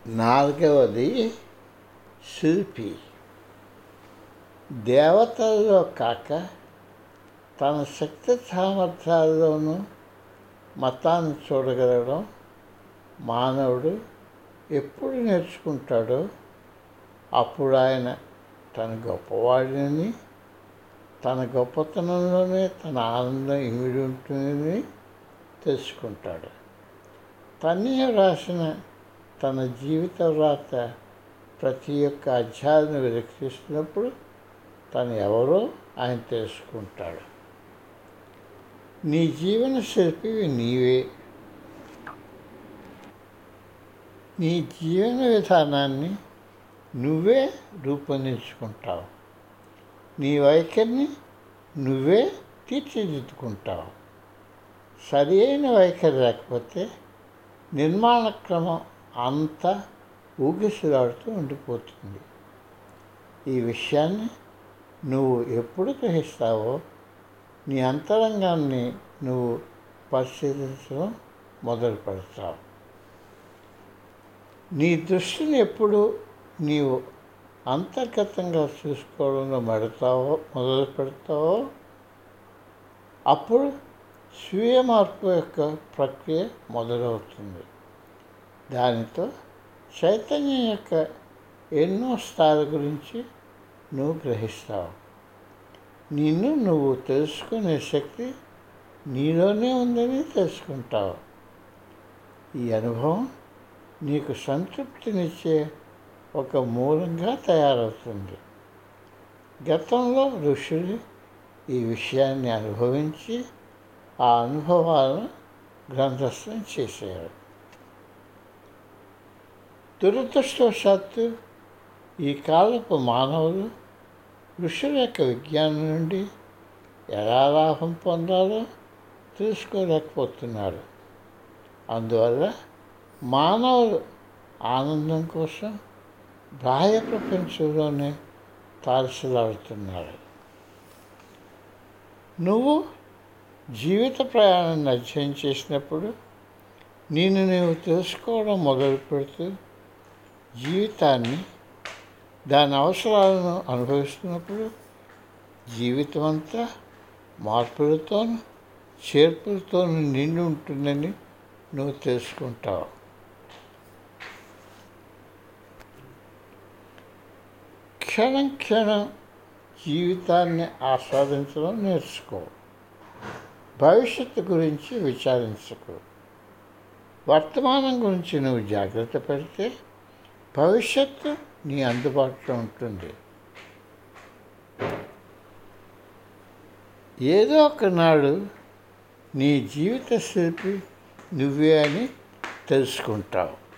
నాలుగవది శిల్పి దేవతల్లో కాక తన శక్తి సామర్థ్యాల్లోనూ మతాన్ని చూడగలగడం మానవుడు ఎప్పుడు నేర్చుకుంటాడో అప్పుడు ఆయన తన గొప్పవాడిని తన గొప్పతనంలోనే తన ఆనందం ఇమిడి ఉంటుందని తెలుసుకుంటాడు తన్నీయ రాసిన తన జీవిత వ్రాత ప్రతి ఒక్క అధ్యాయాన్ని విరక్షిస్తున్నప్పుడు తను ఎవరో ఆయన తెలుసుకుంటాడు నీ జీవన శిల్పివి నీవే నీ జీవన విధానాన్ని నువ్వే రూపొందించుకుంటావు నీ వైఖరిని నువ్వే తీర్చిదిద్దుకుంటావు సరి అయిన వైఖరి లేకపోతే నిర్మాణ క్రమం అంతా ఊగిసలాడుతూ ఉండిపోతుంది ఈ విషయాన్ని నువ్వు ఎప్పుడు గ్రహిస్తావో నీ అంతరంగాన్ని నువ్వు పరిశీలించడం మొదలు పెడతావు నీ దృష్టిని ఎప్పుడు నీవు అంతర్గతంగా చూసుకోవడంలో మెడతావో మొదలు పెడతావో అప్పుడు స్వీయ మార్పు యొక్క ప్రక్రియ మొదలవుతుంది దానితో చైతన్యం యొక్క ఎన్నో స్థాయిల గురించి నువ్వు గ్రహిస్తావు నిన్ను నువ్వు తెలుసుకునే శక్తి నీలోనే ఉందని తెలుసుకుంటావు ఈ అనుభవం నీకు సంతృప్తినిచ్చే ఒక మూలంగా తయారవుతుంది గతంలో ఋషులు ఈ విషయాన్ని అనుభవించి ఆ అనుభవాలను గ్రంథస్థం చేశారు దురదృష్టవశాత్తు ఈ కాలపు మానవులు ఋషుల యొక్క విజ్ఞానం నుండి ఎలా లాభం పొందాలో తెలుసుకోలేకపోతున్నారు అందువల్ల మానవులు ఆనందం కోసం బాహ్య ప్రపంచంలోనే తారసలాడుతున్నారు నువ్వు జీవిత ప్రయాణాన్ని అధ్యయనం చేసినప్పుడు నేను నీవు తెలుసుకోవడం మొదలు పెడుతూ జీవితాన్ని దాని అవసరాలను అనుభవిస్తున్నప్పుడు జీవితం అంతా మార్పులతోనూ చేర్పులతోనూ నిండి ఉంటుందని నువ్వు తెలుసుకుంటావు క్షణం క్షణం జీవితాన్ని ఆస్వాదించడం నేర్చుకో భవిష్యత్తు గురించి విచారించకు వర్తమానం గురించి నువ్వు జాగ్రత్త పెడితే భవిష్యత్తు నీ అందుబాటులో ఉంటుంది ఏదో ఒకనాడు నీ జీవిత శిల్పి నువ్వే అని తెలుసుకుంటావు